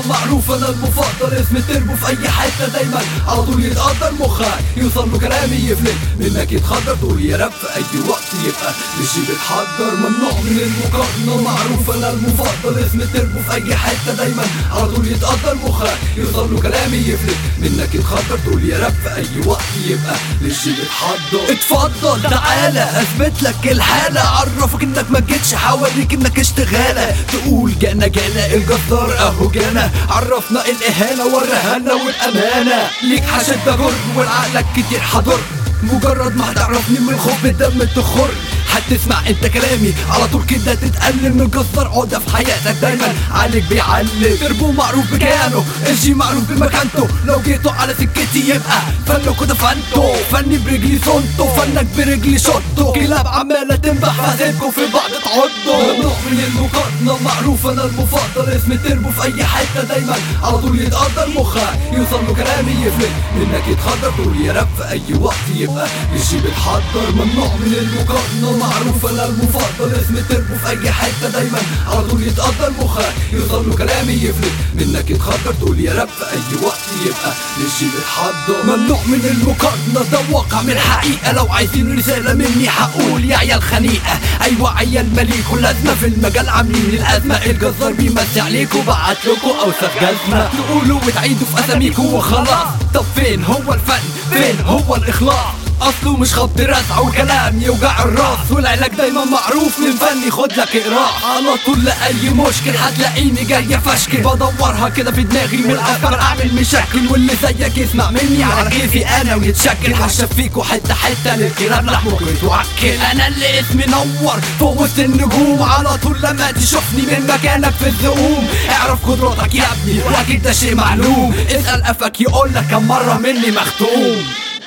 معروف انا المفضل اسم التربو في اي حته دايما على طول يتقدر مخك يوصل له كلامي يفلت منك يتخدر تقول يا رب في اي وقت يبقى مش بتحضر ممنوع من المقارنه معروف انا المفضل اسم التربو في اي حته دايما على طول يتقدر مخك يوصل له كلامي يفلت منك يتخدر تقول يا رب في اي وقت يبقى مش بتحضر اتفضل تعالى اثبت لك الحاله عرفك انك ما جيتش حواليك انك اشتغاله تقول جانا جانا الجزار اهو جانا عرفنا الاهانه والرهانه والامانه ليك حشد جر والعقلك كتير حضر مجرد ما هتعرفني من الخوف بالدم تخر هتسمع انت كلامي على طول كده تتألم من الجزار عقدة في حياتك دايما عليك بيعلم تربو معروف بكيانه الجي معروف بمكانته لو جيتوا على سكتي يبقى فنكوا دفنته فني برجلي صنته فنك برجلي شطه كلاب عمالة تنبح فهسيبكوا في بعض تعضوا ممنوع من المقارنة معروف انا المفضل اسم تربو في اي حتة دايما على طول يتقدر مخك يوصل له كلامي يفلت منك يتخدر تقول يا رب في اي وقت يبقى الجي بتحضر ممنوع من المقارنة معروف انا المفضل اسم تربو في اي حته دايما على طول يتقدر مخك يوصل له كلامي يفلت منك يتخدر تقول يا رب في اي وقت يبقى مش بتحضر ممنوع من المقارنه ده واقع من الحقيقه لو عايزين رساله مني هقول يا عيال خنيقه ايوه عيال مليكوا لازمه في المجال عاملين الازمه الجزار بيمسي عليكوا بعت لكوا اوسخ جزمه تقولوا وتعيدوا في اساميكوا وخلاص طب فين هو الفن فين هو الاخلاص اصله مش خبط رزع وكلام يوجع الراس والعلاج دايما معروف من فني خد لك اقراء على طول لاي مشكل هتلاقيني جاي فشكل بدورها كده في دماغي من الافكار اعمل مشاكل واللي زيك يسمع مني على كيفي انا ويتشكل هشف فيكوا حته حته للكلام لحمكم يتوكل انا اللي اسمي نور فوق وسط النجوم على طول لما تشوفني من مكانك في الزقوم اعرف قدراتك يا ابني واكيد ده شيء معلوم اسال قفك يقول لك كم مره مني مختوم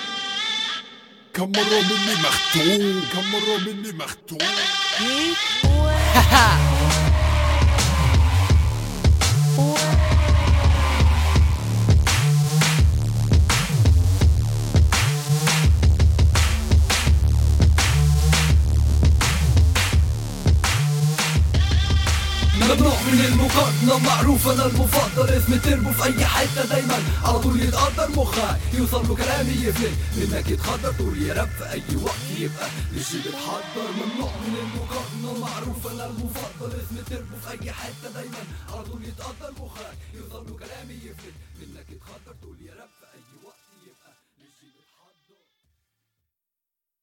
كم مرة مني مختوم كم مرة مني مختوم ممنوع من المقارنة معروف أنا المفضل اسم تربو في أي حتة دايما على طول يتقدر مخك يوصل له كلامي يفلت منك يتخدر تقول يا رب في أي وقت يبقى ليش بتحضر ممنوع من المقارنة معروف أنا المفضل اسم تربو في أي حتة دايما على طول يتقدر مخك يوصل له كلامي يفلت